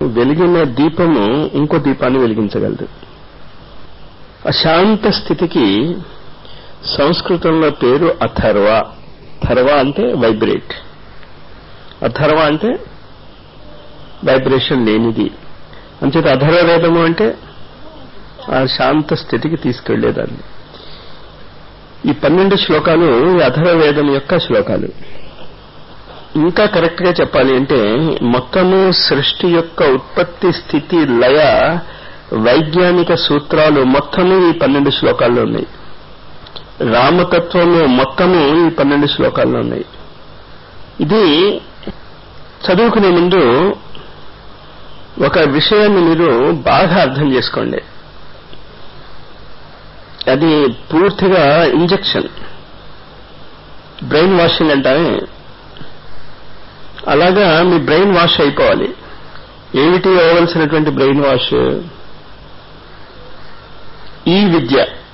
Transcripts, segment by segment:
వెలిగిన దీపము ఇంకో దీపాన్ని వెలిగించగలదు అశాంత స్థితికి సంస్కృతంలో పేరు అథర్వ థర్వ అంటే వైబ్రేట్ అథర్వ అంటే వైబ్రేషన్ లేనిది అంచేత అధర్వ వేదము అంటే ఆ శాంత స్థితికి తీసుకెళ్లేదాన్ని ఈ పన్నెండు శ్లోకాలు ఈ అధర్వ వేదం యొక్క శ్లోకాలు ఇంకా కరెక్ట్ గా చెప్పాలి అంటే మొత్తము సృష్టి యొక్క ఉత్పత్తి స్థితి లయ వైజ్ఞానిక సూత్రాలు మొత్తము ఈ పన్నెండు శ్లోకాల్లో ఉన్నాయి రామతత్వము మొత్తము ఈ పన్నెండు శ్లోకాల్లో ఉన్నాయి ఇది చదువుకునే ముందు ఒక విషయాన్ని మీరు బాగా అర్థం చేసుకోండి అది పూర్తిగా ఇంజెక్షన్ బ్రెయిన్ వాషింగ్ అంటామే అలాగా మీ బ్రెయిన్ వాష్ అయిపోవాలి ఏమిటి అవ్వవలసినటువంటి బ్రెయిన్ వాష్ ఈ విద్య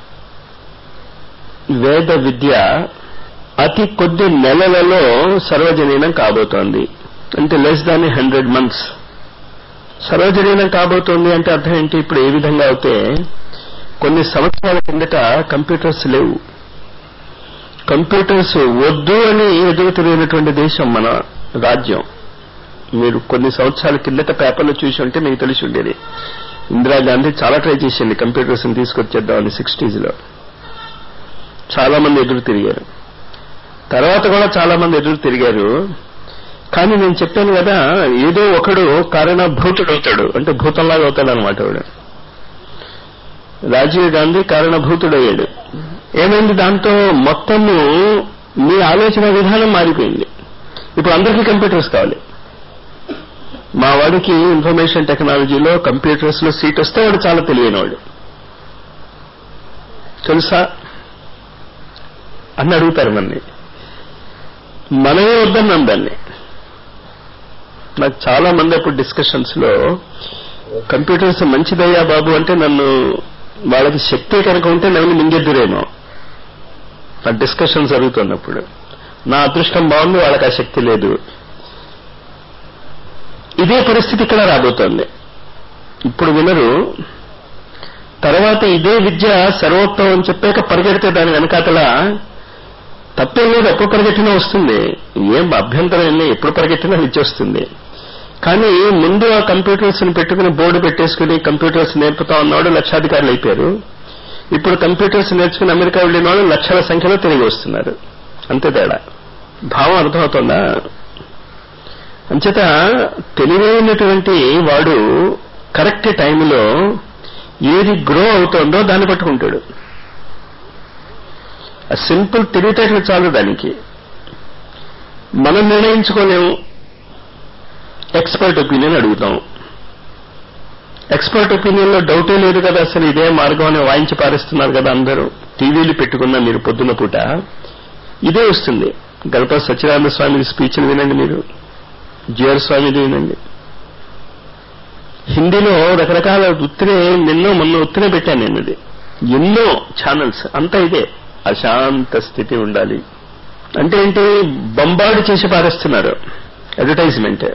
వేద విద్య అతి కొద్ది నెలలలో సర్వజనీనం కాబోతోంది అంటే లెస్ దాన్ హండ్రెడ్ మంత్స్ సర్వజనీనం కాబోతోంది అంటే అర్థం ఏంటి ఇప్పుడు ఏ విధంగా అయితే కొన్ని సంవత్సరాల కిందట కంప్యూటర్స్ లేవు కంప్యూటర్స్ వద్దు అని ఎదురు తిరిగినటువంటి దేశం మన రాజ్యం మీరు కొన్ని సంవత్సరాల కిందట పేపర్లో చూసి ఉంటే మీకు తెలిసి ఉండేది ఇందిరాగాంధీ చాలా ట్రై చేసింది కంప్యూటర్స్ ని తీసుకొచ్చేద్దామని సిక్స్టీస్ లో చాలా మంది ఎదురు తిరిగారు తర్వాత కూడా చాలా మంది ఎదురు తిరిగారు కానీ నేను చెప్పాను కదా ఏదో ఒకడు కారణభూతుడు అవుతాడు అంటే భూతంలాగా అవుతాడు అనమాట వాడు రాజీవ్ గాంధీ కారణభూతుడయ్యాడు ఏమైంది దాంతో మొత్తము మీ ఆలోచన విధానం మారిపోయింది ఇప్పుడు అందరికీ కంప్యూటర్స్ కావాలి మా వాడికి ఇన్ఫర్మేషన్ టెక్నాలజీలో కంప్యూటర్స్ లో సీట్ వస్తే వాడు చాలా తెలివైనవాడు తెలుసా అని అడుగుతారు మన్ని మనమే వద్దన్నాం దాన్ని నాకు చాలా మంది అప్పుడు డిస్కషన్స్ లో కంప్యూటర్స్ మంచిదయ్యా బాబు అంటే నన్ను వాళ్ళకి శక్తి కనుక ఉంటే నన్ను మింగెద్దురేమో ఆ డిస్కషన్ జరుగుతున్నప్పుడు నా అదృష్టం బాగుంది వాళ్ళకి ఆ శక్తి లేదు ఇదే పరిస్థితి ఇక్కడ రాబోతోంది ఇప్పుడు వినరు తర్వాత ఇదే విద్య సర్వోత్తమం అని చెప్పాక పరిగెడితే దాని వెనకాతల తప్పేం లేదు ఎప్పుడు పరిగెట్టినా వస్తుంది ఏం అభ్యంతరం ఏం లేదు ఎప్పుడు పరిగెట్టినా విద్య వస్తుంది కానీ ముందు ఆ కంప్యూటర్స్ ని పెట్టుకుని బోర్డు పెట్టేసుకుని కంప్యూటర్స్ నేర్పుతా ఉన్నవాడు లక్షాధికారులు అయిపోయారు ఇప్పుడు కంప్యూటర్స్ నేర్చుకుని అమెరికా వెళ్ళిన వాళ్ళు లక్షల సంఖ్యలో తిరిగి వస్తున్నారు అంతే తేడా భావం అర్థమవుతుందా అంచేత తెలివైనటువంటి వాడు కరెక్ట్ టైంలో ఏది గ్రో అవుతోందో దాన్ని పట్టుకుంటాడు ఆ సింపుల్ తెలివితేటలు చాలు దానికి మనం నిర్ణయించుకోలేము ఎక్స్పర్ట్ ఒపీనియన్ అడుగుతాం ఎక్స్పర్ట్ ఒపీనియన్ లో డౌటే లేదు కదా అసలు ఇదే మార్గం అని వాయించి పారేస్తున్నారు కదా అందరూ టీవీలు పెట్టుకున్న మీరు పొద్దున పూట ఇదే వస్తుంది గణపతి సత్యనారాయణ స్వామి స్పీచ్లు వినండి మీరు జిఆర్ స్వామిది వినండి హిందీలో రకరకాల ఉత్తినే నిన్నో మొన్న ఉత్తినే పెట్టాను నేను ఇది ఎన్నో ఛానల్స్ అంతా ఇదే అశాంత స్థితి ఉండాలి అంటే ఏంటి బొంబాడు చేసి పారేస్తున్నారు అడ్వర్టైజ్మెంట్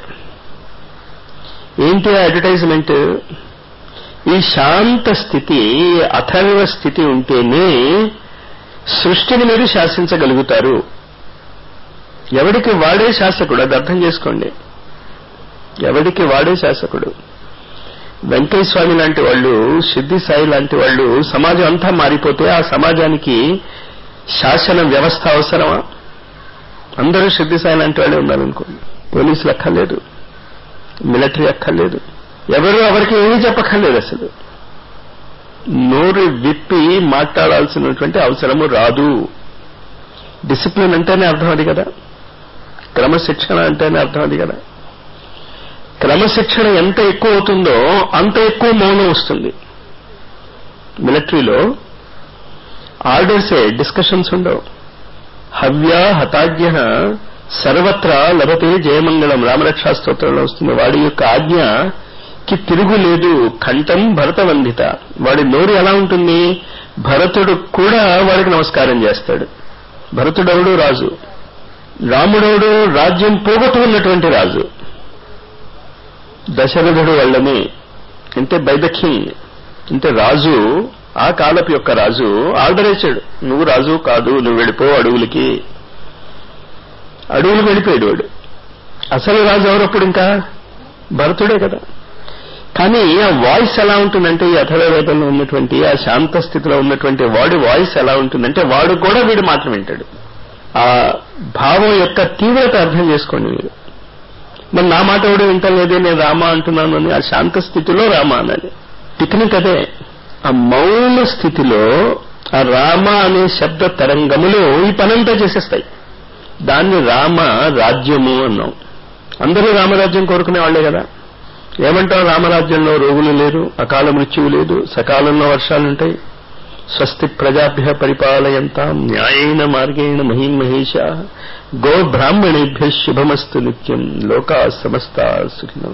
ఏంటి ఆ అడ్వర్టైజ్మెంట్ ఈ శాంత స్థితి అథర్వ స్థితి ఉంటేనే సృష్టిని మీరు శాసించగలుగుతారు ఎవడికి వాడే శాసకుడు అది అర్థం చేసుకోండి ఎవడికి వాడే శాసకుడు వెంకయ్య స్వామి లాంటి వాళ్ళు సిద్ధి సాయి లాంటి వాళ్ళు సమాజం అంతా మారిపోతే ఆ సమాజానికి శాసన వ్యవస్థ అవసరమా అందరూ సిద్ధి సాయి లాంటి వాళ్ళే ఉండాలనుకోండి పోలీసులు అక్కర్లేదు మిలిటరీ అక్కర్లేదు ఎవరు ఎవరికి ఏమీ చెప్పక్కర్లేదు అసలు నోరు విప్పి మాట్లాడాల్సినటువంటి అవసరము రాదు డిసిప్లిన్ అంటేనే అర్థం అది కదా క్రమశిక్షణ అంటేనే అర్థం అది కదా క్రమశిక్షణ ఎంత ఎక్కువ అవుతుందో అంత ఎక్కువ మౌనం వస్తుంది మిలిటరీలో ఆర్డర్సే డిస్కషన్స్ ఉండవు హవ్య హతాజ్ఞ సర్వత్రా లభతే జయమంగళం రామరక్షా స్తోత్రంలో వస్తుంది వాడి యొక్క ఆజ్ఞకి తిరుగు లేదు కంఠం భరతవందిత వాడి నోరు ఎలా ఉంటుంది భరతుడు కూడా వాడికి నమస్కారం చేస్తాడు భరతుడవుడు రాజు రాముడవుడు రాజ్యం పోగొట్టుకున్నటువంటి రాజు దశరథుడు వాళ్ళని అంటే బై ద కింగ్ అంటే రాజు ఆ కాలపు యొక్క రాజు ఆర్డర్ ఇచ్చాడు నువ్వు రాజు కాదు నువ్వు వెళ్ళిపో అడవులకి అడవులకు వెళ్ళిపోయాడు వాడు అసలు రాజు ఎవరప్పుడు ఇంకా భరతుడే కదా కానీ ఆ వాయిస్ ఎలా ఉంటుందంటే ఈ అథర్వేదంలో ఉన్నటువంటి ఆ శాంత స్థితిలో ఉన్నటువంటి వాడి వాయిస్ ఎలా ఉంటుందంటే వాడు కూడా వీడు మాత్రం వింటాడు ఆ భావం యొక్క తీవ్రత అర్థం చేసుకోండి మీరు మరి నా మాట కూడా వింటలేదే నేను రామ అంటున్నాను అని ఆ శాంత స్థితిలో రామ అన్నది టెక్నిక్ అదే ఆ మౌన స్థితిలో ఆ రామ అనే శబ్ద తరంగములు ఈ పనంతా చేసేస్తాయి దాన్ని రామ రాజ్యము అన్నాం అందరూ రామరాజ్యం కోరుకునే వాళ్లే కదా ఏమంటాం రామరాజ్యంలో రోగులు లేరు అకాల మృత్యువు లేదు సకాలంలో వర్షాలుంటాయి స్వస్తి ప్రజాభ్య పరిపాలయంతాం న్యాయేన మార్గేణ మహీమహేష గో బ్రాహ్మణేభ్య శుభమస్తు నిత్యం లోకా సమస్త సుఖినో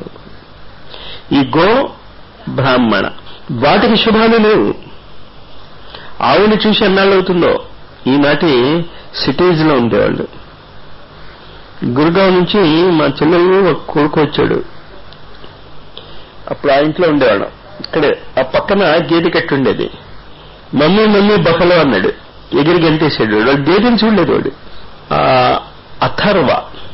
ఈ గో బ్రాహ్మణ వాటికి శుభాలు లేవు ఆవుని చూసి ఎన్నాళ్ళు అవుతుందో ఈనాటి సిటీస్ లో ఉండేవాళ్ళు గురుగావ్ నుంచి మా చెల్లెలు ఒక కొడుకు వచ్చాడు అప్పుడు ఆ ఇంట్లో ఉండేవాళ్ళం ఇక్కడే ఆ పక్కన గేదె కట్టి ఉండేది మమ్మీ మమ్మీ బఫలో అన్నాడు ఎగిరి గంటేసాడు వాడు గేదెని చూడలేదు వాడు ఆ అథర్వ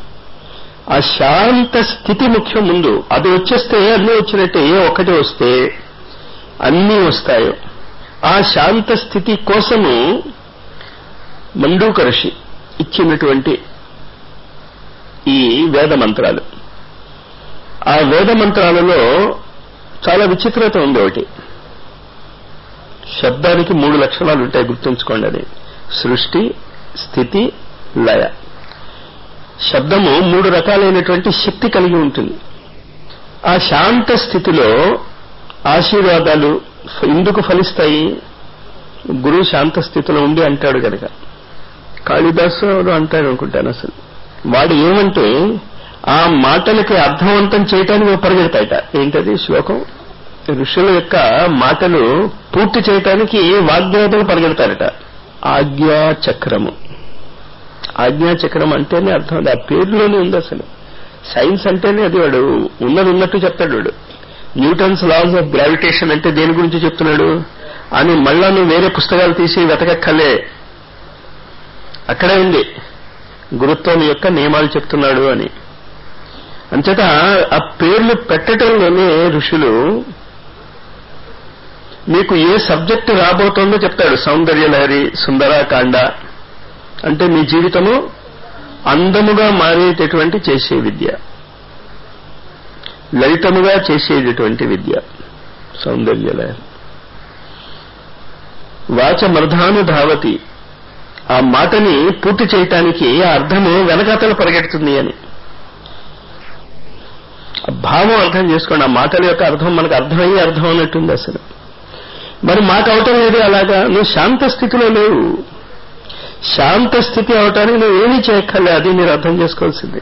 ఆ శాంత స్థితి ముఖ్యం ముందు అది వచ్చేస్తే అన్నీ వచ్చినట్టే ఏ ఒక్కటి వస్తే అన్నీ వస్తాయో ఆ శాంత స్థితి కోసము మండూక ఋషి ఇచ్చినటువంటి ఈ వేద మంత్రాలు ఆ వేద మంత్రాలలో చాలా విచిత్రత ఉంది ఒకటి శబ్దానికి మూడు లక్షణాలు ఉంటాయి గుర్తుంచుకోండి అది సృష్టి స్థితి లయ శబ్దము మూడు రకాలైనటువంటి శక్తి కలిగి ఉంటుంది ఆ శాంత స్థితిలో ఆశీర్వాదాలు ఎందుకు ఫలిస్తాయి గురువు శాంత స్థితిలో ఉండి అంటాడు కనుక కాళిదాసు అంటాడు అనుకుంటాను అసలు వాడు ఏమంటే ఆ మాటలకి అర్థవంతం చేయటానికి పరిగెడతాయట ఏంటది శ్లోకం ఋషుల యొక్క మాటలు పూర్తి చేయటానికి వాగ్దేవతలు పరిగెడతారట ఆజ్ఞా చక్రము ఆజ్ఞా చక్రం అంటేనే అర్థం అది ఆ పేరులోనే ఉంది అసలు సైన్స్ అంటేనే అది వాడు ఉన్నది ఉన్నట్టు చెప్తాడు వాడు న్యూటన్స్ లాస్ ఆఫ్ గ్రావిటేషన్ అంటే దేని గురించి చెప్తున్నాడు అని మళ్ళా నువ్వు వేరే పుస్తకాలు తీసి వెతకక్కలే అక్కడే ఉంది గురుత్వం యొక్క నియమాలు చెప్తున్నాడు అని అంచేత ఆ పేర్లు పెట్టడంలోనే ఋషులు మీకు ఏ సబ్జెక్టు రాబోతోందో చెప్తాడు సౌందర్య లహరి సుందరాకాండ అంటే మీ జీవితము అందముగా మారేటటువంటి చేసే విద్య లలితముగా చేసేటటువంటి విద్య సౌందర్య లహరి వాచమర్ధాను ధావతి ఆ మాటని పూర్తి చేయటానికి ఆ అర్థము వెనకాతలు పరిగెడుతుంది అని భావం అర్థం చేసుకోండి ఆ మాటల యొక్క అర్థం మనకు అర్థమయ్యే అర్థం అన్నట్టుంది అసలు మరి మాకు అవటం లేదు అలాగా నువ్వు శాంత స్థితిలో లేవు శాంత స్థితి అవటానికి నువ్వు ఏమీ చేయక్కర్లే అది మీరు అర్థం చేసుకోవాల్సింది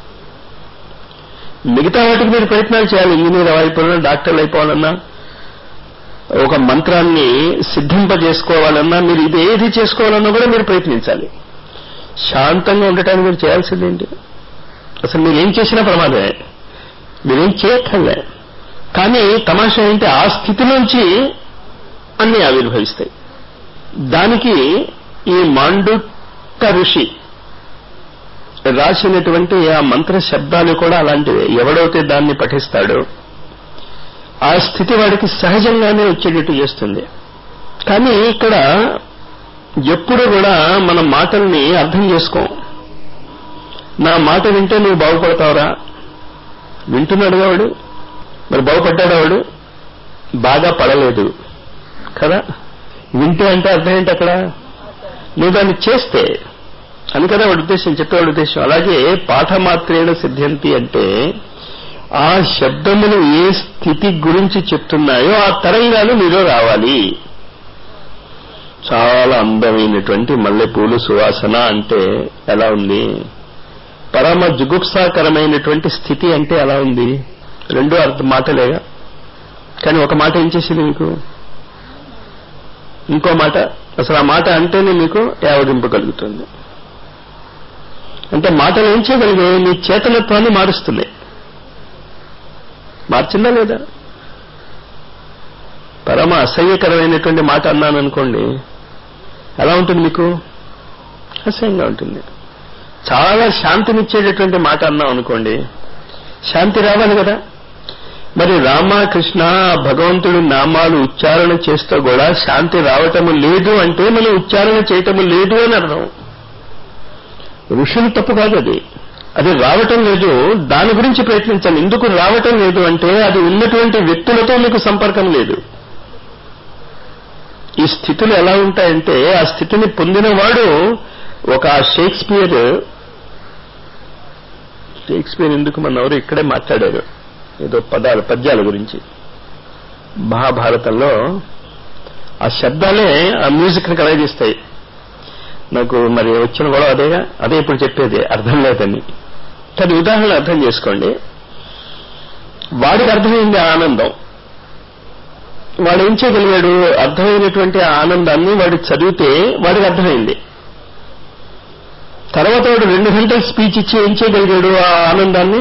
మిగతా వాటికి మీరు ప్రయత్నాలు చేయాలి ఇంజనీర్ అయిపోవాలన్నా డాక్టర్లు అయిపోవాలన్నా ఒక మంత్రాన్ని సిద్ధింపజేసుకోవాలన్నా మీరు ఇది ఏది చేసుకోవాలన్నా కూడా మీరు ప్రయత్నించాలి శాంతంగా ఉండటానికి మీరు చేయాల్సిందేంటి అసలు మీరు ఏం చేసినా ప్రమాదమే మీరేం చేయక్కర్లే కానీ తమాషా ఏంటి ఆ స్థితిలోంచి అన్ని ఆవిర్భవిస్తాయి దానికి ఈ మాండుక ఋషి రాసినటువంటి ఆ మంత్ర శబ్దాలు కూడా అలాంటివే ఎవడైతే దాన్ని పఠిస్తాడో ఆ స్థితి వాడికి సహజంగానే వచ్చేటట్టు చేస్తుంది కానీ ఇక్కడ ఎప్పుడు కూడా మన మాటల్ని అర్థం చేసుకోం నా మాట వింటే నువ్వు బాగుపడతావురా వింటున్నాడుగా వాడు మరి బాగుపడ్డాడు వాడు బాగా పడలేదు కదా వింటే అంటే అర్థం ఏంటి అక్కడ నువ్వు దాన్ని చేస్తే అని కదా వాడి ఉద్దేశం చెప్పేవాడి ఉద్దేశం అలాగే పాఠమాత్రేణ సిద్ధ్యంతి అంటే ఆ శబ్దములు ఏ స్థితి గురించి చెప్తున్నాయో ఆ తరంగాలు మీలో రావాలి చాలా అందమైనటువంటి మల్లెపూలు సువాసన అంటే ఎలా ఉంది పరమ జుగుప్సాకరమైనటువంటి స్థితి అంటే ఎలా ఉంది రెండు అర్థం మాటలేగా కానీ ఒక మాట ఏం చేసింది మీకు ఇంకో మాట అసలు ఆ మాట అంటేనే మీకు యావదింపగలుగుతుంది అంటే మాటలు ఏం చేయగలిగే మీ చేతనత్వాన్ని మారుస్తున్నాయి మార్చిందా లేదా పరమ అసహ్యకరమైనటువంటి మాట అన్నాను అనుకోండి ఎలా ఉంటుంది మీకు అసహ్యంగా ఉంటుంది చాలా శాంతినిచ్చేటటువంటి మాట అన్నాం అనుకోండి శాంతి రావాలి కదా మరి రామ కృష్ణ భగవంతుడి నామాలు ఉచ్చారణ చేస్తూ కూడా శాంతి రావటము లేదు అంటే మనం ఉచ్చారణ చేయటము లేదు అని అర్థం ఋషులు తప్పు కాదు అది అది రావటం లేదు దాని గురించి ప్రయత్నించాలి ఎందుకు రావటం లేదు అంటే అది ఉన్నటువంటి వ్యక్తులతో మీకు సంపర్కం లేదు ఈ స్థితులు ఎలా ఉంటాయంటే ఆ స్థితిని పొందినవాడు ఒక షేక్స్పియర్ షేక్స్పియర్ ఎందుకు మన ఎవరు ఇక్కడే మాట్లాడారు ఏదో పదాలు పద్యాల గురించి మహాభారతంలో ఆ శబ్దాలే ఆ మ్యూజిక్ ని కలగజేస్తాయి నాకు మరి వచ్చిన గొడవ అదేగా అదే ఇప్పుడు చెప్పేది అర్థం లేదని కానీ ఉదాహరణ అర్థం చేసుకోండి వాడికి అర్థమైంది ఆ ఆనందం వాడు ఏం చేయగలిగాడు అర్థమైనటువంటి ఆ ఆనందాన్ని వాడు చదివితే వాడికి అర్థమైంది తర్వాత వాడు రెండు గంటల స్పీచ్ ఇచ్చి ఏం చేయగలిగాడు ఆ ఆనందాన్ని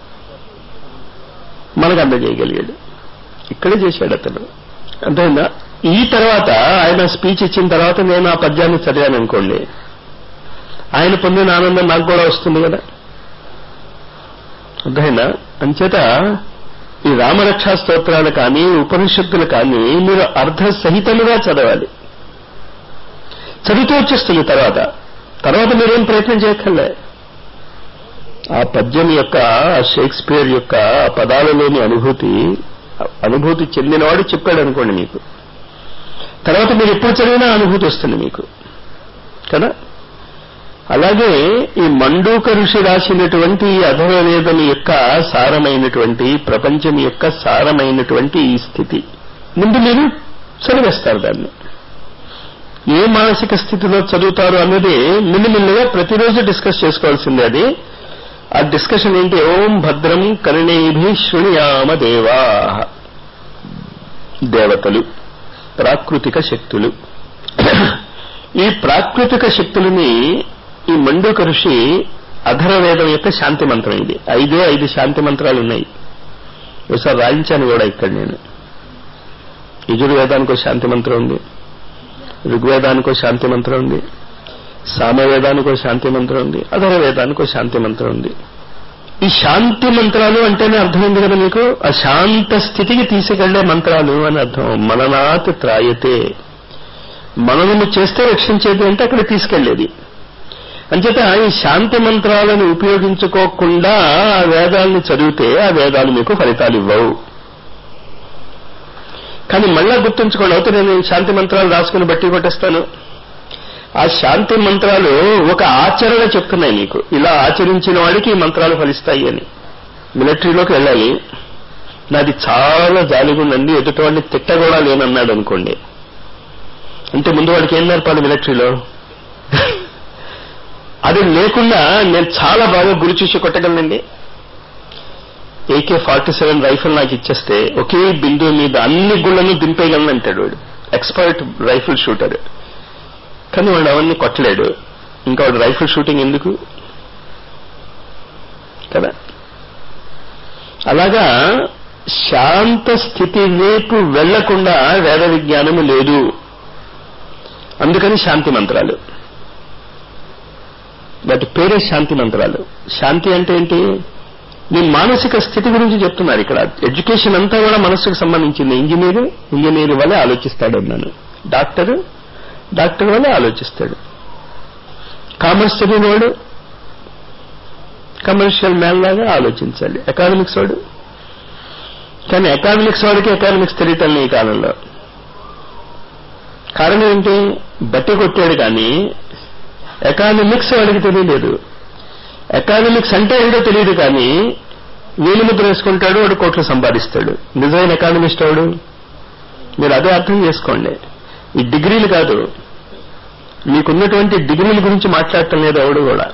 మనకు అందజేయగలిగాడు ఇక్కడే చేశాడు అతను అర్థమైందా ఈ తర్వాత ఆయన స్పీచ్ ఇచ్చిన తర్వాత నేను ఆ పద్యాన్ని చదివాను అనుకోండి ఆయన పొందిన ఆనందం నాకు కూడా వస్తుంది కదా అర్థమైందా అంచేత ఈ రామరక్షా స్తోత్రాలు కానీ ఉపనిషత్తులు కానీ మీరు అర్ధ సహితముగా చదవాలి చదువుతూ వచ్చేస్తుంది తర్వాత తర్వాత మీరేం ప్రయత్నం చేయక్కర్లే ఆ పద్యం యొక్క ఆ షేక్స్పియర్ యొక్క ఆ పదాలలోని అనుభూతి అనుభూతి చెందినవాడు చెప్పాడు అనుకోండి మీకు తర్వాత మీరు ఎప్పుడు చదివినా అనుభూతి వస్తుంది మీకు కదా అలాగే ఈ మండూక ఋషి రాసినటువంటి ఈ అధర్వవేదం యొక్క సారమైనటువంటి ప్రపంచం యొక్క సారమైనటువంటి ఈ స్థితి ముందు మీరు చదివేస్తారు దాన్ని ఏ మానసిక స్థితిలో చదువుతారు అన్నది మిల్లిమిల్లిగా ప్రతిరోజు డిస్కస్ చేసుకోవాల్సిందే అది ఆ డిస్కషన్ ఏంటి ఓం భద్రం కరుణేభి శృణుయామ దేవా దేవతలు ప్రాకృతిక శక్తులు ఈ ప్రాకృతిక శక్తులని ఈ మండూక ఋషి అధరవేదం యొక్క శాంతి మంత్రం ఇది ఐదే ఐదు శాంతి మంత్రాలు ఉన్నాయి ఒకసారి రాయించాను కూడా ఇక్కడ నేను యజుర్వేదానికి శాంతి మంత్రం ఉంది ఋగ్వేదానికో శాంతి మంత్రం ఉంది సామవేదానికో శాంతి మంత్రం ఉంది అధర వేదానికో శాంతి మంత్రం ఉంది ఈ శాంతి మంత్రాలు అంటేనే అర్థమైంది కదా మీకు ఆ శాంత స్థితికి తీసుకెళ్లే మంత్రాలు అని అర్థం మననాత్ త్రాయతే మననము చేస్తే రక్షించేది అంటే అక్కడ తీసుకెళ్లేది అంచేత ఈ శాంతి మంత్రాలను ఉపయోగించుకోకుండా ఆ వేదాలను చదివితే ఆ వేదాలు మీకు ఫలితాలు ఇవ్వవు కానీ మళ్ళా గుర్తుంచుకోండి అవుతే నేను శాంతి మంత్రాలు రాసుకుని బట్టి కొట్టేస్తాను ఆ శాంతి మంత్రాలు ఒక ఆచరణ చెప్తున్నాయి మీకు ఇలా ఆచరించిన వాడికి ఈ మంత్రాలు ఫలిస్తాయి అని మిలిటరీలోకి వెళ్ళాలి నాది చాలా జాలిగుందండి ఎదుటి వాడిని తిట్ట కూడా లేనన్నాడు అనుకోండి అంటే ముందు వాడికి ఏం నేర్పాలి మిలిటరీలో అది లేకుండా నేను చాలా బాగా గురి చూసి కొట్టగలనండి ఏకే ఫార్టీ సెవెన్ రైఫిల్ నాకు ఇచ్చేస్తే ఒకే బిందువు మీద అన్ని గుళ్ళను దింపేయగలను అంటాడు వాడు ఎక్స్పర్ట్ రైఫిల్ షూటర్ కానీ వాడు అవన్నీ కొట్టలేడు ఇంకా వాడు రైఫిల్ షూటింగ్ ఎందుకు కదా అలాగా శాంత స్థితి వైపు వెళ్లకుండా వేద విజ్ఞానము లేదు అందుకని శాంతి మంత్రాలు వాటి పేరే శాంతి మంత్రాలు శాంతి అంటే ఏంటి మీ మానసిక స్థితి గురించి చెప్తున్నారు ఇక్కడ ఎడ్యుకేషన్ అంతా కూడా మనస్సుకు సంబంధించింది ఇంజనీరు ఇంజనీర్ వల్లే ఆలోచిస్తాడు అన్నాను డాక్టర్ డాక్టర్ వల్లే ఆలోచిస్తాడు కామర్స్ చదివినవాడు కమర్షియల్ మ్యాన్ లాగా ఆలోచించాలి ఎకానమిక్స్ వాడు కానీ ఎకానమిక్స్ వాడికి ఎకానమిక్స్ తెలియటం ఈ కాలంలో కారణం ఏంటి బట్టి కొట్టాడు కానీ ఎకానమిక్స్ వాడికి తెలియలేదు ఎకానమిక్స్ అంటే ఏంటో తెలియదు కానీ వేలు ముద్ర వేసుకుంటాడు వాడు కోట్లు సంపాదిస్తాడు నిజమైన ఎకానమిస్ట్ వాడు మీరు అదే అర్థం చేసుకోండి ఈ డిగ్రీలు కాదు మీకున్నటువంటి డిగ్రీల గురించి మాట్లాడటం లేదు ఎవడు కూడా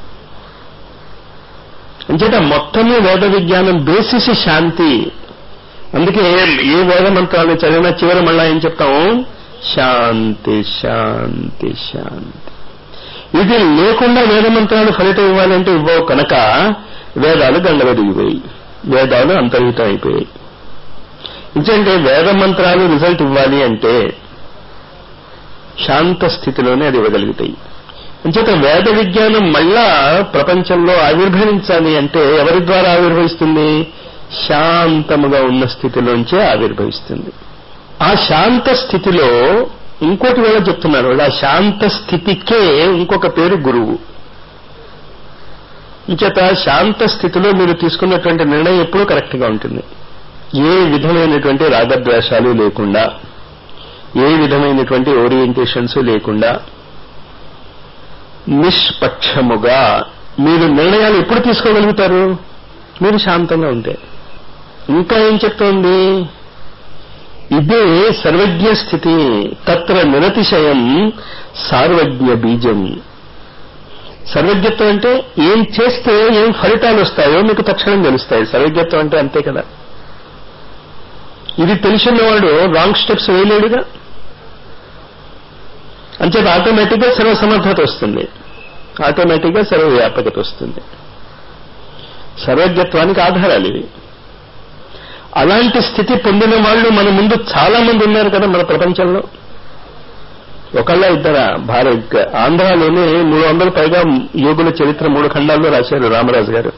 అంచేత మొత్తము వేద విజ్ఞానం బేసిస్ శాంతి అందుకే ఏ వేద మంత్రాలు చదివినా చివరి మళ్ళా ఏం చెప్తాము శాంతి శాంతి శాంతి ఇది లేకుండా వేద మంత్రాలు ఫలితం ఇవ్వాలంటే ఇవ్వవు కనుక వేదాలు గండవదిగిపోయి వేదాలు అంతర్హితం అయిపోయాయి ఎందుకంటే వేద మంత్రాలు రిజల్ట్ ఇవ్వాలి అంటే శాంత స్థితిలోనే అది ఇవ్వగలుగుతాయి అంచేత వేద విజ్ఞానం మళ్ళా ప్రపంచంలో ఆవిర్భవించాలి అంటే ఎవరి ద్వారా ఆవిర్భవిస్తుంది శాంతముగా ఉన్న స్థితిలోంచే ఆవిర్భవిస్తుంది ఆ శాంత స్థితిలో ఇంకోటి వేళ చెప్తున్నారు వాళ్ళు ఆ శాంత స్థితికే ఇంకొక పేరు గురువు ఇంచేత శాంత స్థితిలో మీరు తీసుకున్నటువంటి నిర్ణయం ఎప్పుడూ కరెక్ట్గా ఉంటుంది ఏ విధమైనటువంటి రాగద్వేషాలు లేకుండా ఏ విధమైనటువంటి ఓరియంటేషన్స్ లేకుండా నిష్పక్షముగా మీరు నిర్ణయాలు ఎప్పుడు తీసుకోగలుగుతారు మీరు శాంతంగా ఉంటే ఇంకా ఏం చెప్తోంది ఇదే సర్వజ్ఞ స్థితి తత్ర నిరతిశయం సార్వజ్ఞ బీజం సర్వజ్ఞత్వం అంటే ఏం చేస్తే ఏం ఫలితాలు వస్తాయో మీకు తక్షణం తెలుస్తాయి సర్వజ్ఞత్వం అంటే అంతే కదా ఇది తెలిసినవాడు రాంగ్ స్టెప్స్ వేయలేడుగా అంచేత ఆటోమేటిక్గా సర్వసమర్థత వస్తుంది ఆటోమేటిక్గా సర్వవ్యాపకత వస్తుంది సర్వజ్ఞత్వానికి ఆధారాలు ఇవి అలాంటి స్థితి పొందిన వాళ్ళు మన ముందు చాలా మంది ఉన్నారు కదా మన ప్రపంచంలో ఒకళ్ళ ఇద్దరా భారత్ ఆంధ్రాలోనే మూడు వందల పైగా యోగుల చరిత్ర మూడు ఖండాల్లో రాశారు రామరాజు గారు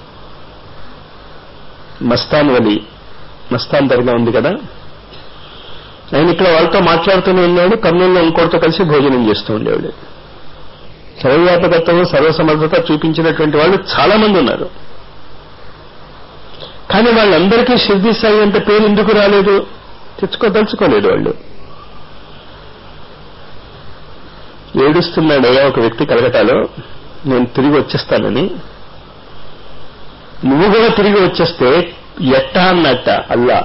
మస్తాన్ వలి మస్తాన్ దర్గా ఉంది కదా ఆయన ఇక్కడ వాళ్ళతో మాట్లాడుతూనే ఉన్నాడు కర్నూలులో ఇంకోటితో కలిసి భోజనం చేస్తూ ఉండేవాడు సర్వవ్యాపకత్వం సర్వసమర్థత చూపించినటువంటి వాళ్ళు చాలా మంది ఉన్నారు కానీ వాళ్ళందరికీ షిర్దీ సాయి అంటే పేరు ఎందుకు రాలేదు తెచ్చుకోదలుచుకోలేదు వాళ్ళు ఏడుస్తున్నాడయ్యా ఒక వ్యక్తి కలకటాలో నేను తిరిగి వచ్చేస్తానని నువ్వు కూడా తిరిగి వచ్చేస్తే ఎట్టా అన్నట్ట అల్లా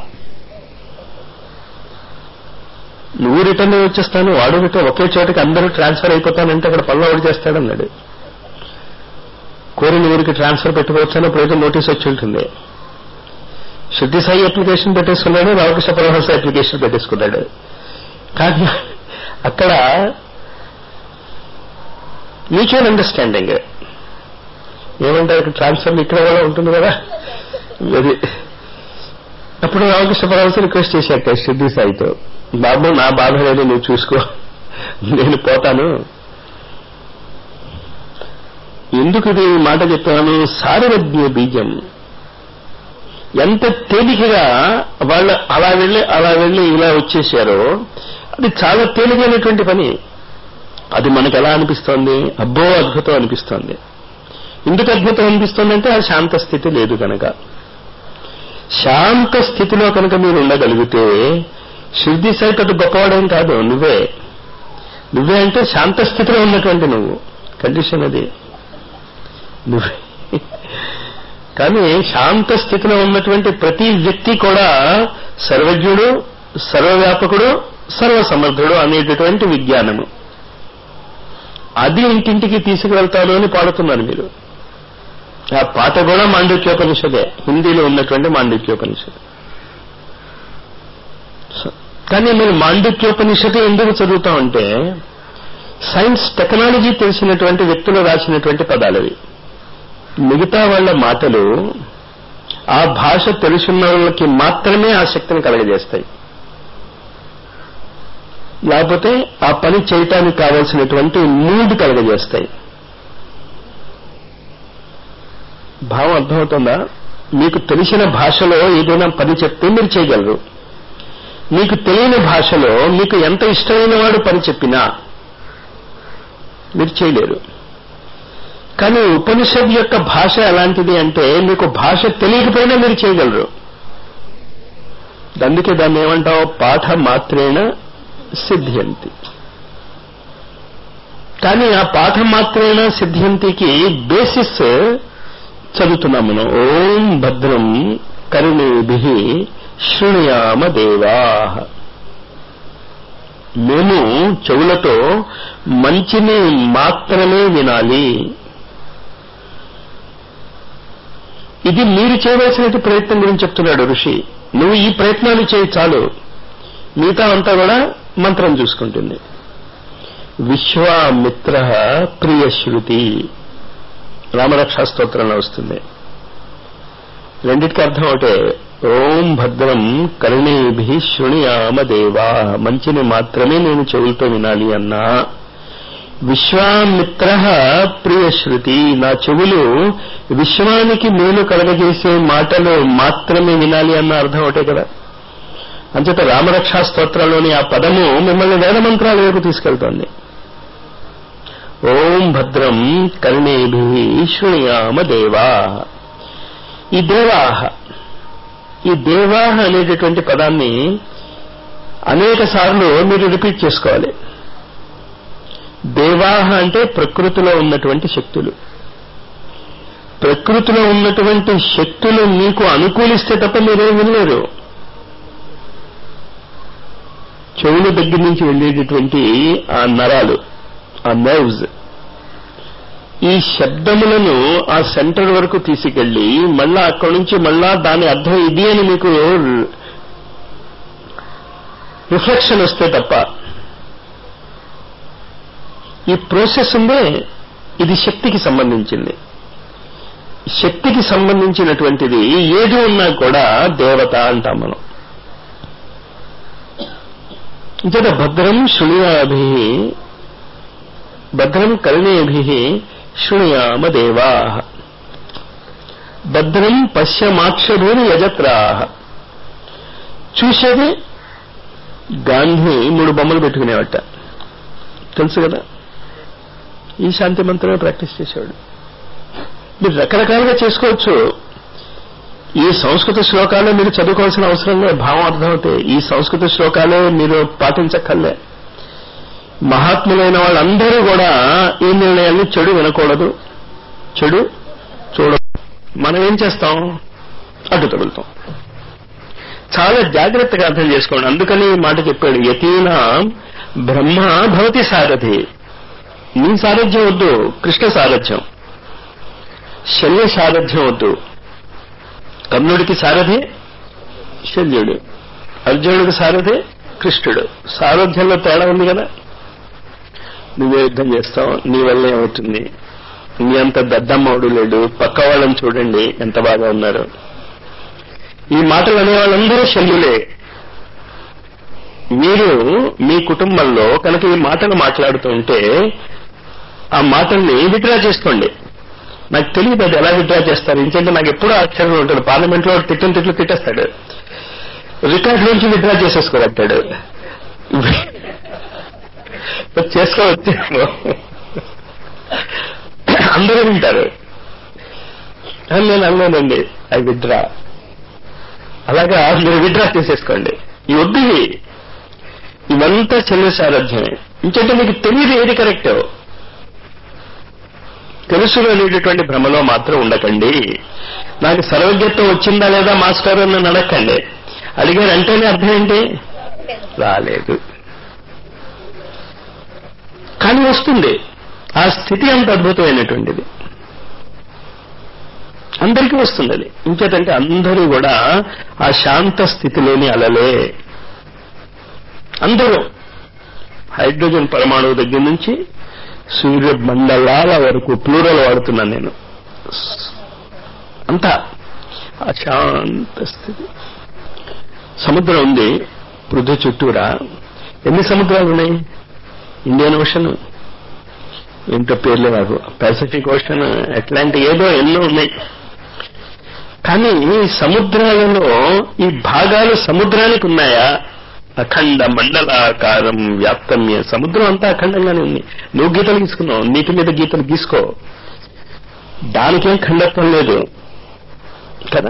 నువ్వు రిటర్న్ వచ్చేస్తాను వాడు రిటర్న్ ఒకే చోటకి అందరూ ట్రాన్స్ఫర్ అయిపోతానంటే అక్కడ పనులు ఒకటి చేస్తాడన్నాడు కోరిన ఊరికి ట్రాన్స్ఫర్ పెట్టుకోవచ్చని అప్పుడైతే నోటీస్ వచ్చి ఉంటుంది శుద్ధి సాయి అప్లికేషన్ పెట్టేసుకున్నాడు రామకృష్ణ పరమహంస అప్లికేషన్ పెట్టేసుకున్నాడు కానీ అక్కడ మ్యూచువల్ అండర్స్టాండింగ్ ఏమంటారు ఇక్కడ ట్రాన్స్ఫర్ ఇక్కడ కూడా ఉంటుంది కదా అది అప్పుడు రామకృష్ణ పరమహంస రిక్వెస్ట్ చేశాక శుద్ధి సాయితో బాబు నా బాధ లేదు నువ్వు చూసుకో నేను పోతాను ఎందుకు ఇది మాట చెప్పాను సారవజ్ఞ బీజం ఎంత తేలికగా వాళ్ళు అలా వెళ్ళి అలా వెళ్ళి ఇలా వచ్చేసారో అది చాలా తేలికైనటువంటి పని అది మనకు ఎలా అనిపిస్తోంది అబ్బో అద్భుతం అనిపిస్తోంది ఎందుకు అద్భుతం అనిపిస్తోందంటే ఆ శాంత స్థితి లేదు కనుక శాంత స్థితిలో కనుక మీరు ఉండగలిగితే శుద్ధి సైట్ అటు గొప్పవాడేం కాదు నువ్వే నువ్వే అంటే శాంత స్థితిలో ఉన్నటువంటి నువ్వు కండిషన్ అది నువ్వే కానీ శాంత స్థితిలో ఉన్నటువంటి ప్రతి వ్యక్తి కూడా సర్వజ్ఞుడు సర్వవ్యాపకుడు సర్వసమర్థుడు అనేటటువంటి విజ్ఞానము అది ఇంటింటికి తీసుకువెళ్తాను అని పాడుతున్నారు మీరు ఆ పాట కూడా మాండిక్యోపనిషదే హిందీలో ఉన్నటువంటి మాండిక్యోపనిషద్ కానీ మీరు మాండిక్యోపనిషత్తు ఎందుకు చదువుతామంటే సైన్స్ టెక్నాలజీ తెలిసినటువంటి వ్యక్తులు రాసినటువంటి పదాలవి మిగతా వాళ్ళ మాటలు ఆ భాష తెలుసున్న వాళ్ళకి మాత్రమే ఆ శక్తిని కలగజేస్తాయి లేకపోతే ఆ పని చేయటానికి కావలసినటువంటి మూడ్ కలగజేస్తాయి భావం అర్థమవుతుందా మీకు తెలిసిన భాషలో ఏదైనా పని చెప్తే మీరు చేయగలరు మీకు తెలియని భాషలో మీకు ఎంత ఇష్టమైన వాడు పని చెప్పినా మీరు చేయలేరు కానీ ఉపనిషద్ యొక్క భాష ఎలాంటిది అంటే మీకు భాష తెలియకపోయినా మీరు చేయగలరు అందుకే దాన్ని ఏమంటాం పాఠ మాత్రేణ సిద్ధ్యంతి కానీ ఆ పాఠ మాత్రేణ సిద్ధ్యంతికి బేసిస్ చదువుతున్నాం మనం ఓం భద్రం కరుణేభి శృణుయామ దేవా మేము చెవులతో మంచిని మాత్రమే వినాలి ఇది మీరు చేయవలసిన ప్రయత్నం గురించి చెప్తున్నాడు ఋషి నువ్వు ఈ ప్రయత్నాలు చేయి చాలు మిగతా అంతా కూడా మంత్రం చూసుకుంటుంది విశ్వామిత్ర ప్రియశ్రుతి రామరక్షా స్తోత్రంలో వస్తుంది రెండిటికి అర్థం ఒకటే ఓం భద్రం కరుణేభి శృణుయామ దేవా మంచిని మాత్రమే నేను చెవులతో వినాలి అన్నా విశ్వామిత్ర ప్రియశ్రుతి నా చెవులు విశ్వానికి మేలు కలగజేసే మాటలు మాత్రమే వినాలి అన్న అర్థం ఒకటే కదా అంచేత రామరక్షా స్తోత్రంలోని ఆ పదము మిమ్మల్ని వేద మంత్రాల వైపు తీసుకెళ్తోంది ఓం భద్రం కర్ణేభి శృణుయామ దేవా ఈ దేవాహ ఈ దేవాహ అనేటటువంటి పదాన్ని అనేక సార్లు మీరు రిపీట్ చేసుకోవాలి దేవాహ అంటే ప్రకృతిలో ఉన్నటువంటి శక్తులు ప్రకృతిలో ఉన్నటువంటి శక్తులు మీకు అనుకూలిస్తే తప్ప మీరేం వినలేరు చెవుల దగ్గర నుంచి వెళ్ళేటటువంటి ఆ నరాలు ఆ నర్వ్స్ ఈ శబ్దములను ఆ సెంటర్ వరకు తీసుకెళ్లి మళ్ళా అక్కడి నుంచి మళ్ళా దాని అర్థం ఇది అని మీకు రిఫ్లెక్షన్ వస్తే తప్ప ఈ ప్రోసెస్ ఉందే ఇది శక్తికి సంబంధించింది శక్తికి సంబంధించినటువంటిది ఏది ఉన్నా కూడా దేవత అంటాం మనం ఇంతట భద్రం శృణుయాభి భద్రం కర్ణేభి శృణుయామ దేవా భద్రం పశ్యమాక్షభూని యజత్రా చూసేది గాంధీ మూడు బొమ్మలు పెట్టుకునేవట తెలుసు కదా ఈ శాంతి మంత్రమే ప్రాక్టీస్ చేసేవాడు మీరు రకరకాలుగా చేసుకోవచ్చు ఈ సంస్కృత శ్లోకాలే మీరు చదువుకోవాల్సిన అవసరం లేదు భావం అర్థమవుతాయి ఈ సంస్కృత శ్లోకాలే మీరు పాటించక్కర్లే మహాత్ములైన వాళ్ళందరూ కూడా ఈ నిర్ణయాన్ని చెడు వినకూడదు చెడు చూడ మనం ఏం చేస్తాం అడ్డు తగులుతాం చాలా జాగ్రత్తగా అర్థం చేసుకోండి అందుకని ఈ మాట చెప్పాడు యతీన బ్రహ్మ భవతి సారథి నీ సారథ్యం వద్దు కృష్ణ సారథ్యం శల్య సారథ్యం వద్దు కర్ణుడికి సారథి శల్యుడు అర్జునుడికి సారథి కృష్ణుడు సారథ్యంలో తేడా ఉంది కదా నువ్వే యుద్ధం చేస్తావు నీ వల్ల ఏమవుతుంది నీ అంత దద్దమ్మవుడు లేడు పక్క వాళ్ళని చూడండి ఎంత బాగా ఉన్నారు ఈ మాటలు అనే వాళ్ళందరూ శల్యులే మీరు మీ కుటుంబంలో కనుక ఈ మాటలు మాట్లాడుతుంటే ఆ మాటల్ని విత్డ్రా చేసుకోండి నాకు తెలియదు అది ఎలా విత్డ్రా చేస్తారు ఎందుకంటే నాకు ఎప్పుడూ ఆశ్చర్యం ఉంటుంది పార్లమెంట్ లో తిట్టిన తిట్లు తిట్టేస్తాడు రికార్డ్ నుంచి విత్డ్రా చేసేసుకోగలుగుతాడు చేసుకోవచ్చు అందరూ వింటారు నేను అన్నానండి ఐ విత్డ్రా అలాగా మీరు విత్డ్రా చేసేసుకోండి ఈ వద్దు ఇవి. ఇవంతా చెల్లి సారథ్యమే ఇంకంటే మీకు తెలియదు ఏది కరెక్ట్ తెలుసు అనేటటువంటి భ్రమలో మాత్రం ఉండకండి నాకు సర్వజ్ఞత్వం వచ్చిందా లేదా మాస్టర్ అని నన్ను అడగండి అడిగారు అంటేనే అర్థం ఏంటి రాలేదు కానీ వస్తుంది ఆ స్థితి అంత అద్భుతమైనటువంటిది అందరికీ వస్తుంది అది ఇంకేతంటే అందరూ కూడా ఆ శాంత స్థితిలోని అలలే అందరూ హైడ్రోజన్ పరమాణువు దగ్గర నుంచి సూర్య మండలాల వరకు ప్లూరల్ వాడుతున్నాను నేను అంతా ఆ శాంత స్థితి సముద్రం ఉంది పృథ్వీ చుట్టూరా ఎన్ని సముద్రాలు ఉన్నాయి ఇండియన్ ఓషన్ ఏంటో పేర్లే నాకు పసిఫిక్ ఓషన్ అట్లాంటి ఏదో ఎన్నో ఉన్నాయి కానీ ఈ సముద్రాలలో ఈ భాగాలు సముద్రానికి ఉన్నాయా అఖండ మండలాకారం వ్యాప్తమ్య సముద్రం అంతా అఖండంగానే ఉంది నువ్వు గీతలు గీసుకున్నావు నీటి మీద గీతలు గీసుకో దానికేం ఖండత్వం లేదు కదా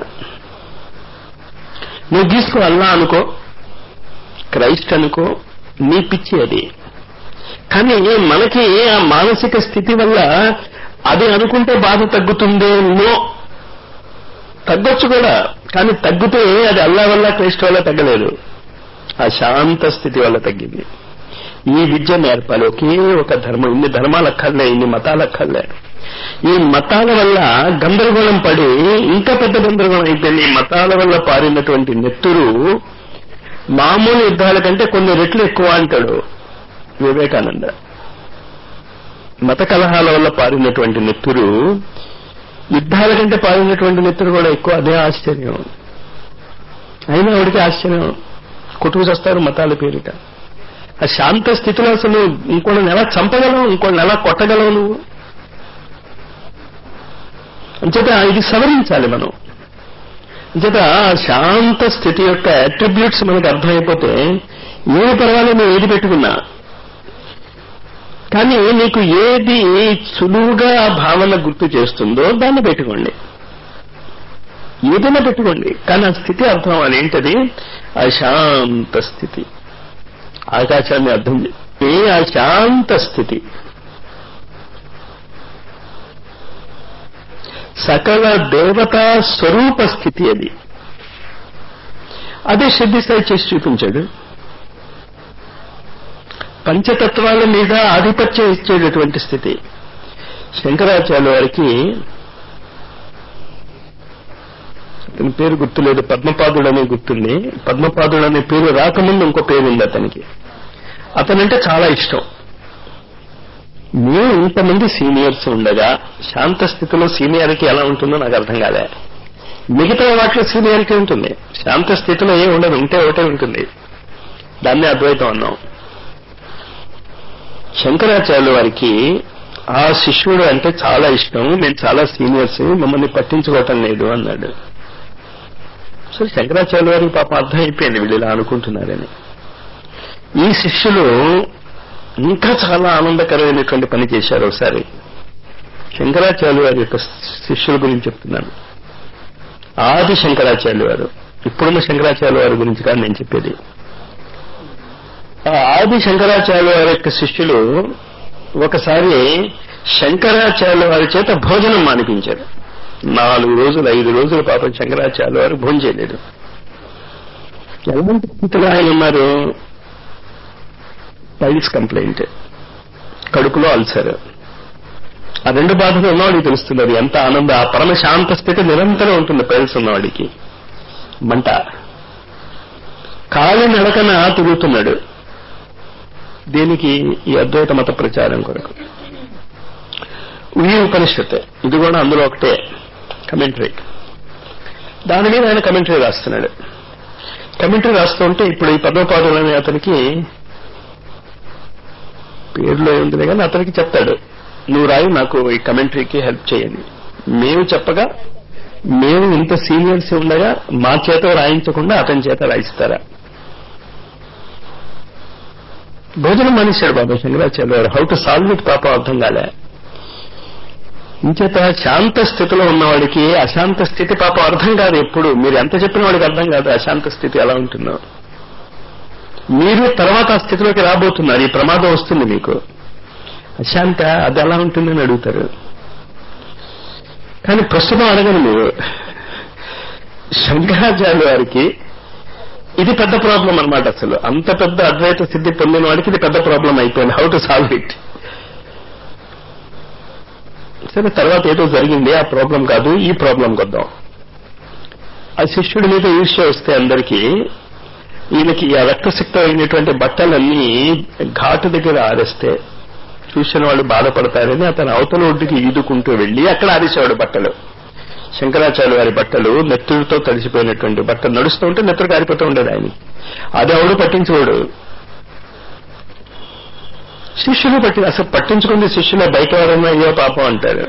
నువ్వు గీసుకో అల్లా అనుకో క్రైస్ట్ అనుకో నీ పిచ్చి అది కానీ మనకి ఆ మానసిక స్థితి వల్ల అది అనుకుంటే బాధ తగ్గుతుందో నో తగ్గొచ్చు కూడా కానీ తగ్గితే అది అల్లా వల్ల క్రైస్ట్ వల్ల తగ్గలేదు ఆ శాంత స్థితి వల్ల తగ్గింది ఈ విద్య నేర్పాలి ఒకే ఒక ధర్మం ఇన్ని ధర్మాలు అక్కర్లే ఇన్ని మతాలు అక్కర్లే ఈ మతాల వల్ల గందరగోళం పడి ఇంకా పెద్ద గందరగోళం అయిపోయింది ఈ మతాల వల్ల పారినటువంటి నెత్తురు మామూలు యుద్ధాల కంటే కొన్ని రెట్లు ఎక్కువ అంటాడు వివేకానంద మత కలహాల వల్ల పారినటువంటి నెత్తురు యుద్ధాల కంటే పాల్గొన్నటువంటి మిత్రుడు కూడా ఎక్కువ అదే ఆశ్చర్యం అయినా ఆవిడికి ఆశ్చర్యం కొట్టుకు చేస్తారు మతాల పేరిట ఆ శాంత స్థితిలో అసలు ఇంకోళ్ళని ఎలా చంపగలవు ఇంకోళ్ళని ఎలా కొట్టగలవు నువ్వు అంచేత ఇది సవరించాలి మనం అంచేత శాంత స్థితి యొక్క అట్రిబ్యూట్స్ మనకు అర్థమైపోతే ఏమి పర్వాలేదు నువ్వు ఏది పెట్టుకున్నా కానీ నీకు ఏది సులువుగా ఆ భావన గుర్తు చేస్తుందో దాన్ని పెట్టుకోండి ఏదైనా పెట్టుకోండి కానీ ఆ స్థితి అర్థం అవ్వాలి ఏంటది అశాంత స్థితి ఆకాశాన్ని అర్థం ఏ అశాంత స్థితి సకల దేవతా స్వరూప స్థితి అది అదే సిద్ధిస్థాయి చేసి చూపించాడు పంచతత్వాల మీద ఆధిపత్యం ఇచ్చేటటువంటి స్థితి శంకరాచార్య వారికి అతని పేరు గుర్తులేదు పద్మపాదుడు అనే గుర్తుంది పద్మపాదుడు అనే పేరు రాకముందు ఇంకో పేరు ఉంది అతనికి అతనంటే చాలా ఇష్టం మేము ఇంతమంది సీనియర్స్ ఉండగా శాంత స్థితిలో సీనియారిటీ ఎలా ఉంటుందో నాకు అర్థం కాలే మిగతా వాటిలో సీనియారిటీ ఉంటుంది శాంత స్థితిలో ఏం ఉండదు ఉంటే ఒకటే ఉంటుంది దాన్నే అద్వైతం అన్నాం శంకరాచార్యుల వారికి ఆ శిష్యుడు అంటే చాలా ఇష్టం మేము చాలా సీనియర్స్ మమ్మల్ని పట్టించుకోవటం లేదు అన్నాడు సో శంకరాచార్యుల వారికి పాపం అర్థం అయిపోయింది వీళ్ళు ఇలా అనుకుంటున్నారని ఈ శిష్యులు ఇంకా చాలా ఆనందకరమైనటువంటి పని చేశారు ఒకసారి శంకరాచార్య వారి యొక్క శిష్యుల గురించి చెప్తున్నాను ఆది శంకరాచార్య వారు ఇప్పుడున్న శంకరాచార్య వారి గురించి కాదు నేను చెప్పేది ఆ ఆది శంకరాచార్య వారి యొక్క శిష్యులు ఒకసారి శంకరాచార్య వారి చేత భోజనం మానిపించారు నాలుగు రోజులు ఐదు రోజులు పాపం శంకరాచార్య వారు భోజనం చేయలేదు ఎలాంటి స్థితిలో ఆయన ఉన్నారు పైల్స్ కంప్లైంట్ కడుపులో అల్సర్ ఆ రెండు బాధలు ఉన్నవాడికి తెలుస్తుంది అది ఎంత ఆనంద ఆ పరమ శాంత స్థితి నిరంతరం ఉంటుంది పైల్స్ ఉన్నవాడికి మంట కాలి నడకన తిరుగుతున్నాడు దేనికి ఈ అద్వైత మత ప్రచారం కొరకు ఈ ఉపనిషత్ ఇది కూడా అందులో ఒకటే కమెంటరీ దాని మీద ఆయన కమెంటరీ రాస్తున్నాడు కమెంటరీ రాస్తుంటే ఇప్పుడు ఈ పద్మపాదులు అనే అతనికి పేరులో ఉంది కానీ అతనికి చెప్తాడు నువ్వు రాయి నాకు ఈ కమెంటరీకి హెల్ప్ చేయండి మేము చెప్పగా మేము ఇంత సీనియర్స్ ఉండగా మా చేత రాయించకుండా అతని చేత రాయిస్తారా భోజనం మానేశాడు బాబా శంకరాచార్య గారు హౌ టు సాల్వ్ ఇట్ పాప అర్థం కాలే ఇంచేత శాంత స్థితిలో ఉన్నవాడికి అశాంత స్థితి పాప అర్థం కాదు ఎప్పుడు మీరు ఎంత చెప్పిన వాడికి అర్థం కాదు అశాంత స్థితి ఎలా ఉంటుందో మీరు తర్వాత ఆ స్థితిలోకి రాబోతున్నారు ఈ ప్రమాదం వస్తుంది మీకు అశాంత అది ఎలా ఉంటుందని అడుగుతారు కానీ ప్రస్తుతం అడగను మీరు శంకరాచార్య వారికి ఇది పెద్ద ప్రాబ్లం అనమాట అసలు అంత పెద్ద అద్వైత సిద్ధి పొందిన వాడికి ఇది పెద్ద ప్రాబ్లం అయిపోయింది హౌ టు సాల్వ్ ఇట్ సరే తర్వాత ఏదో జరిగింది ఆ ప్రాబ్లం కాదు ఈ ప్రాబ్లంకి వద్దాం ఆ శిష్యుడి మీద ఈర్ష్య వస్తే అందరికీ ఈయనకి ఆ రక్తసిక్త అయినటువంటి బట్టలన్నీ ఘాటు దగ్గర ఆరేస్తే చూసిన వాళ్ళు బాధపడతారని అతను అవతల ఒడ్డుకి ఈదుకుంటూ వెళ్లి అక్కడ ఆరేసేవాడు బట్టలు శంకరాచార్య వారి బట్టలు నెత్తుడితో తడిసిపోయినటువంటి బట్టలు నడుస్తూ ఉంటే నెత్తుడు కారిపోతూ ఉండేది ఆయన అది ఎవడు పట్టించుకోడు శిష్యులు పట్టి అసలు పట్టించుకుంది శిష్యులే బయట ఎవరన్నా అయ్యో పాపం అంటారు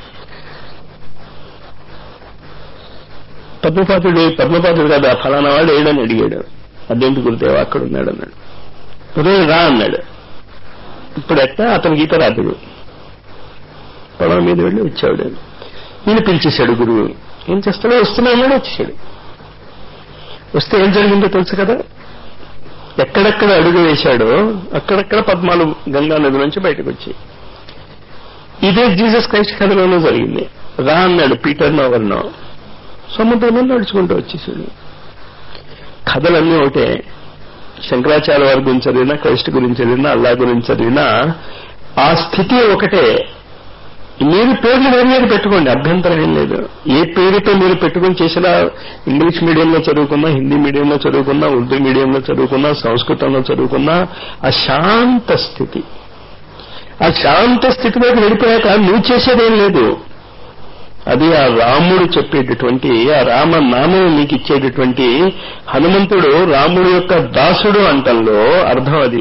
పద్మపాతుడు పద్మపాతుడు కదా ఫలానా వాడు ఏడని అడిగాడు అదేంటి గురుదేవ అక్కడ ఉన్నాడు అన్నాడు ఉదయం రా అన్నాడు ఇప్పుడు ఎట్లా అతని గీత రాదుడు పొలం మీద వెళ్ళి వచ్చాడు ఈయన పిలిచేశాడు గురువు ఏం చేస్తాడో వస్తున్నా అన్నాడు వచ్చేసాడు వస్తే ఏం జరిగిందో తెలుసు కదా ఎక్కడెక్కడ అడుగు వేశాడో అక్కడక్కడ పద్మాలు గంగా నది నుంచి బయటకు వచ్చి ఇదే జీసస్ క్రైస్ట్ కథలోనూ జరిగింది రా అన్నాడు పీటర్ నోవర్నో సముద్రంలో నడుచుకుంటూ వచ్చేసాడు కథలన్నీ ఒకటే శంకరాచార్య వారి గురించి చదివినా క్రైస్ట్ గురించి చదివినా అల్లా గురించి చదివినా ఆ స్థితి ఒకటే మీరు పేర్లు వేరు వేరు పెట్టుకోండి అభ్యంతరం ఏం లేదు ఏ పేరుతో మీరు పెట్టుకుని చేసినా ఇంగ్లీష్ మీడియంలో చదువుకున్నా హిందీ మీడియంలో చదువుకున్నా ఉర్దూ మీడియంలో చదువుకున్నా సంస్కృతంలో చదువుకున్నా ఆ శాంత స్థితి ఆ శాంత స్థితిలోకి వెళ్ళిపోయాక నువ్వు చేసేదేం లేదు అది ఆ రాముడు చెప్పేటటువంటి ఆ రామనామం మీకు ఇచ్చేటటువంటి హనుమంతుడు రాముడు యొక్క దాసుడు అంటంలో అర్థం అది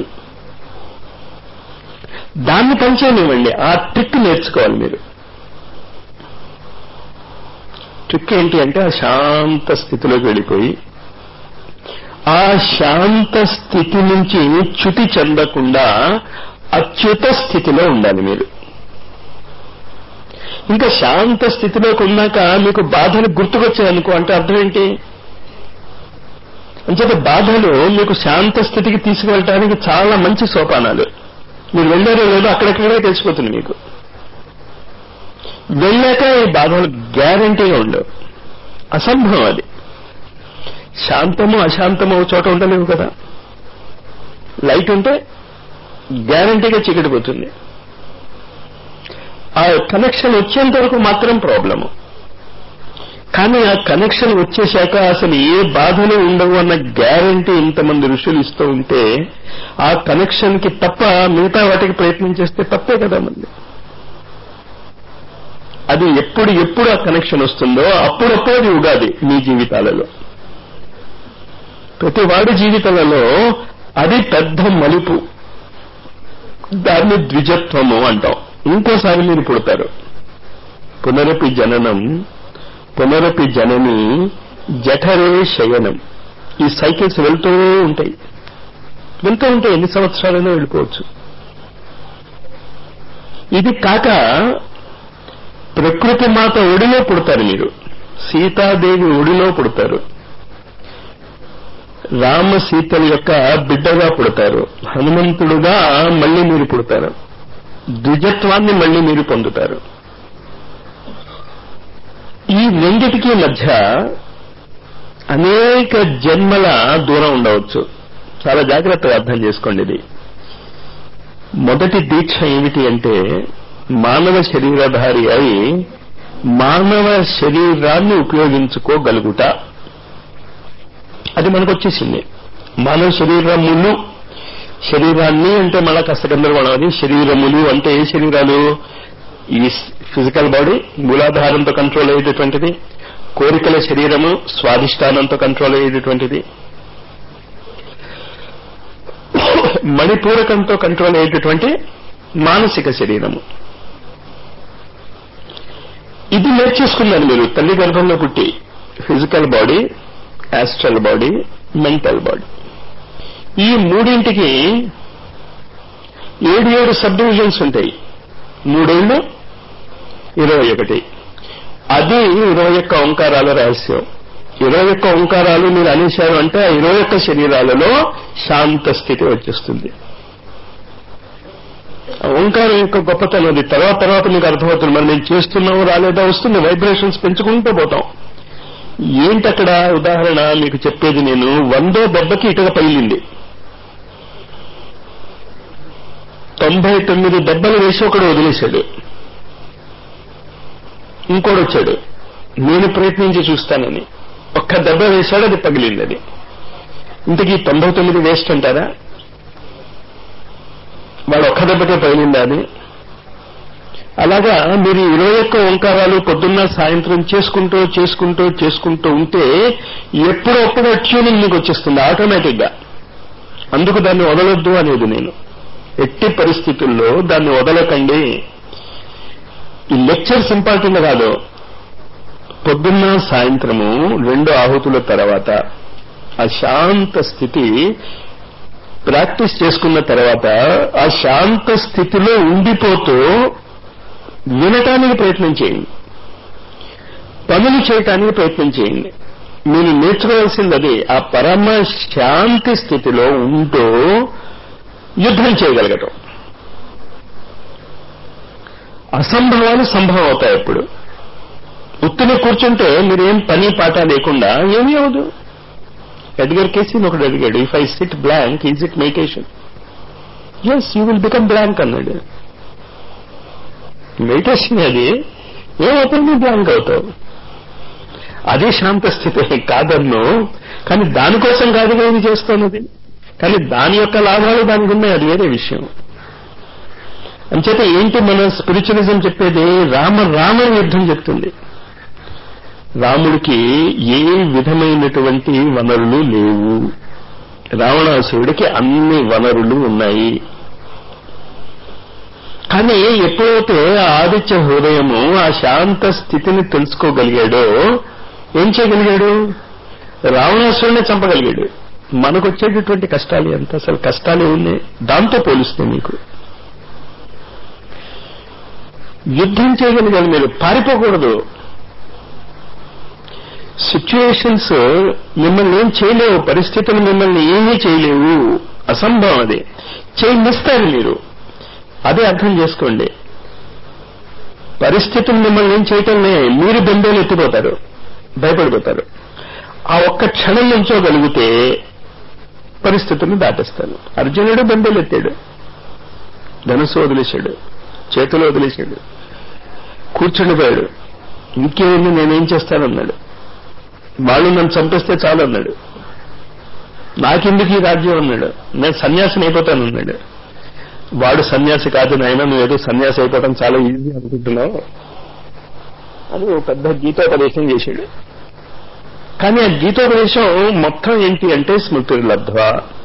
దాన్ని పనిచేయనివ్వండి ఆ ట్రిక్ నేర్చుకోవాలి మీరు ట్రిక్ ఏంటి అంటే ఆ శాంత స్థితిలోకి వెళ్ళిపోయి ఆ శాంత స్థితి నుంచి చ్యుతి చెందకుండా అచ్యుత స్థితిలో ఉండాలి మీరు ఇంకా శాంత స్థితిలోకి ఉన్నాక మీకు బాధలు గుర్తుకొచ్చాయనుకో అంటే అర్థం ఏంటి అంచేత బాధలు మీకు శాంత స్థితికి తీసుకువెళ్ళటానికి చాలా మంచి సోపానాలు మీరు వెళ్ళారో లేదో అక్కడెక్కడే తెలిసిపోతుంది మీకు వెళ్ళాక ఈ బాధలు గ్యారంటీగా ఉండవు అసంభవం అది శాంతము అశాంతము ఒక చోట ఉండలేవు కదా లైట్ ఉంటే గ్యారంటీగా చీకటి పోతుంది ఆ కనెక్షన్ వచ్చేంత వరకు మాత్రం ప్రాబ్లము కానీ ఆ కనెక్షన్ వచ్చేశాక అసలు ఏ బాధలు ఉండవు అన్న గ్యారంటీ ఇంతమంది ఋషులు ఇస్తూ ఉంటే ఆ కనెక్షన్ కి తప్ప మిగతా వాటికి ప్రయత్నం చేస్తే తప్పే కదా మంది అది ఎప్పుడు ఎప్పుడు ఆ కనెక్షన్ వస్తుందో అప్పుడప్పుడు అది ఉగాది మీ జీవితాలలో ప్రతి వాడి జీవితాలలో అది పెద్ద మలుపు దాన్ని ద్విజత్వము అంటాం ఇంకోసారి మీరు పుడతారు పునరపి జననం పునరపి జనని జఠరే శయనం ఈ సైకిల్స్ వెళ్తూ ఉంటాయి వెళ్తూ ఉంటాయి ఎన్ని సంవత్సరాలైనా వెళ్ళిపోవచ్చు ఇది కాక ప్రకృతి మాత ఒడిలో పుడతారు మీరు సీతాదేవి ఒడిలో పుడతారు రామ సీతల యొక్క బిడ్డగా పుడతారు హనుమంతుడుగా మళ్ళీ మీరు పుడతారు ద్విజత్వాన్ని మళ్ళీ మీరు పొందుతారు ఈ రెండిటికి మధ్య అనేక జన్మల దూరం ఉండవచ్చు చాలా జాగ్రత్తగా అర్థం చేసుకోండి ఇది మొదటి దీక్ష ఏమిటి అంటే మానవ శరీరధారి అయి మానవ శరీరాన్ని ఉపయోగించుకోగలుగుట అది మనకు వచ్చేసింది మానవ శరీరములు శరీరాన్ని అంటే మళ్ళా కాస్త గందరగోళం అది శరీరములు అంటే ఏ శరీరాలు ఈ ఫిజికల్ బాడీ మూలాధారంతో కంట్రోల్ అయ్యేటటువంటిది కోరికల శరీరము స్వాధిష్టానంతో కంట్రోల్ అయ్యేటటువంటిది మణిపూరకంతో కంట్రోల్ అయ్యేటటువంటి మానసిక శరీరము ఇది నేర్చేసుకున్నారు మీరు తల్లి గర్భంలో పుట్టి physical body astral body mental body ఈ మూడింటికి ఏడు ఏడు సబ్ డివిజన్స్ ఉంటాయి మూడేళ్ళు ఇరవై ఒకటి అది ఇరవై ఒక్క ఓంకారాల రహస్యం ఇరవై ఒక్క ఓంకారాలు మీరు అనేశారు అంటే ఆ ఇరవై ఒక్క శరీరాలలో శాంత స్థితి వచ్చేస్తుంది ఓంకారం యొక్క గొప్పతనం అది తర్వాత తర్వాత మీకు అర్థమవుతుంది మరి మేము చేస్తున్నాము రాలేదా వస్తుంది వైబ్రేషన్స్ పెంచుకుంటూ పోతాం ఏంటి అక్కడ ఉదాహరణ మీకు చెప్పేది నేను వందో దెబ్బకి ఇటుక పగిలింది తొంభై తొమ్మిది దెబ్బలు వేసి ఒకడు వదిలేశాడు ఇంకోడు వచ్చాడు నేను ప్రయత్నించి చూస్తానని ఒక్క దెబ్బ వేశాడు అది పగిలింది అది ఇంతకీ తొంభై తొమ్మిది వేస్ట్ అంటారా వాడు ఒక్క దెబ్బకే పగిలిందా అది అలాగా మీరు ఇరవై ఒక్క ఓంకారాలు పొద్దున్న సాయంత్రం చేసుకుంటూ చేసుకుంటూ చేసుకుంటూ ఉంటే ఎప్పుడప్పుడు ట్యూనింగ్ మీకు వచ్చేస్తుంది ఆటోమేటిక్ గా అందుకు దాన్ని వదలొద్దు అనేది నేను ఎట్టి పరిస్థితుల్లో దాన్ని వదలకండి ఈ లెక్చర్స్ ఇంపార్టెంట్ కాదు పొద్దున్న సాయంత్రము రెండు ఆహుతుల తర్వాత ఆ శాంత స్థితి ప్రాక్టీస్ చేసుకున్న తర్వాత ఆ శాంత స్థితిలో ఉండిపోతూ వినటానికి ప్రయత్నం చేయండి పనులు చేయటానికి ప్రయత్నం చేయండి మీరు నేర్చుకోవాల్సింది అది ఆ పరమ శాంతి స్థితిలో ఉంటూ యుద్ధం చేయగలగటం అసంభవాలు సంభవం అవుతాయి ఎప్పుడు ఉత్తిని కూర్చుంటే మీరేం పని పాట లేకుండా ఏమీ అవదు ఎడ్గర్ కేసీ ఒకడు అడిగాడు if I sit blank is it meditation yes you will become blank అన్నాడు మెడిటేషన్ అది ఏమవుతుంది బ్లాంక్ అవుతావు అదే శాంత స్థితి కాదన్ను కానీ దానికోసం కాదుగా ఇది చేస్తున్నది కానీ దాని యొక్క లాభాలు దానికి ఉన్నాయి అది వేరే విషయం అంచేత ఏంటి మన స్పిరిచువలిజం చెప్పేది రామ రామ యుద్ధం చెప్తుంది రాముడికి ఏ విధమైనటువంటి వనరులు లేవు రావణాసురుడికి అన్ని వనరులు ఉన్నాయి కానీ ఎప్పుడైతే ఆ ఆదిత్య హృదయము ఆ శాంత స్థితిని తెలుసుకోగలిగాడో ఏం చేయగలిగాడు రావణాసురుడిని చంపగలిగాడు మనకు వచ్చేటటువంటి కష్టాలు ఎంత అసలు కష్టాలు ఉన్నాయి దాంతో పోలిస్తే మీకు యుద్ధం చేయగలిగారు మీరు పారిపోకూడదు సిచ్యుయేషన్స్ మిమ్మల్ని ఏం చేయలేవు పరిస్థితులు మిమ్మల్ని ఏమీ చేయలేవు అసంభవం అది చేయనిస్తారు మీరు అదే అర్థం చేసుకోండి పరిస్థితులు మిమ్మల్ని ఏం చేయటంలే మీరు బెంబేలు ఎత్తిపోతారు భయపడిపోతారు ఆ ఒక్క క్షణం నుంచోగలిగితే పరిస్థితులను దాటేస్తాను అర్జునుడు బెంబేలు ఎత్తాడు ధనుసు వదిలేశాడు చేతులు వదిలేశాడు కూర్చుండిపోయాడు ఇంకేముంది నేనేం చేస్తానన్నాడు వాళ్ళు నన్ను చంపేస్తే చాలు అన్నాడు నాకెందుకు ఈ రాజ్యం అన్నాడు నేను సన్యాసిని అయిపోతానన్నాడు వాడు సన్యాసి కాదు నాయన నువ్వేదో సన్యాసి అయిపోవడం చాలా ఈజీ అనుకుంటున్నావు అని ఓ పెద్ద గీతోపదేశం చేశాడు కానీ ఆ గీతోపదేశం మొత్తం ఏంటి అంటే స్మృతి లబ్ధ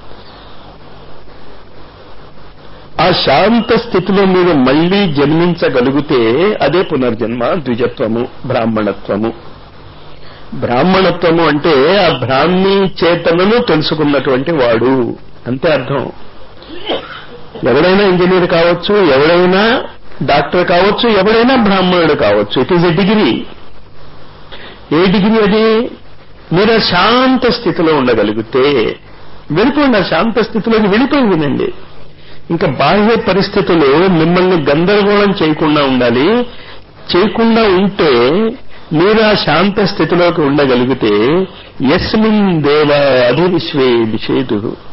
ఆ శాంత స్థితిలో మీరు మళ్లీ జన్మించగలిగితే అదే పునర్జన్మ ద్విజత్వము బ్రాహ్మణత్వము బ్రాహ్మణత్వము అంటే ఆ బ్రాహ్మీ చేతనను తెలుసుకున్నటువంటి వాడు అంతే అర్థం ఎవడైనా ఇంజనీర్ కావచ్చు ఎవడైనా డాక్టర్ కావచ్చు ఎవడైనా బ్రాహ్మణుడు కావచ్చు it is a degree a degree అది మీరు ఆ శాంత స్థితిలో ఉండగలిగితే వెళ్ళిపోండి ఆ శాంత స్థితిలోకి వెళ్ళిపోయి వినండి ఇంకా బాహ్య పరిస్థితులు మిమ్మల్ని గందరగోళం చేయకుండా ఉండాలి చేయకుండా ఉంటే మీరు ఆ శాంత స్థితిలోకి ఉండగలిగితే యస్మిన్ దేవ అధివిశ్వే విషేదు